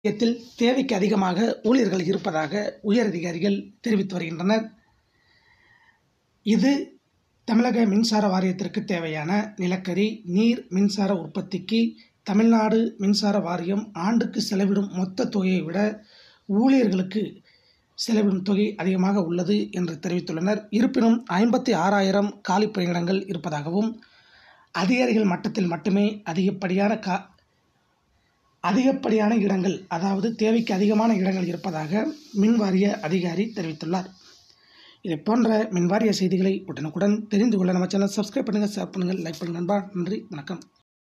நிலையத்தில் தேவைக்கு அதிகமாக ஊழியர்கள் இருப்பதாக உயரதிகாரிகள் தெரிவித்து வருகின்றனர் இது தமிழக மின்சார வாரியத்திற்கு தேவையான நிலக்கரி நீர் மின்சார உற்பத்திக்கு தமிழ்நாடு மின்சார வாரியம் ஆண்டுக்கு செலவிடும் மொத்த தொகையை விட ஊழியர்களுக்கு செலவிடும் தொகை அதிகமாக உள்ளது என்று தெரிவித்துள்ளனர் இருப்பினும் ஐம்பத்தி ஆறாயிரம் காலி பணியிடங்கள் இருப்பதாகவும் அதிகாரிகள் மட்டத்தில் மட்டுமே அதிகப்படியான கா அதிகப்படியான இடங்கள் அதாவது தேவைக்கு அதிகமான இடங்கள் இருப்பதாக மின்வாரிய அதிகாரி தெரிவித்துள்ளார் இதை போன்ற மின்வாரிய செய்திகளை உடனுக்குடன் தெரிந்து கொள்ள நம்ம சேனல் சப்ஸ்கிரைப் பண்ணுங்கள் ஷேர் பண்ணுங்கள் லைக் பண்ணுங்கள் நண்பா நன்றி வணக்கம்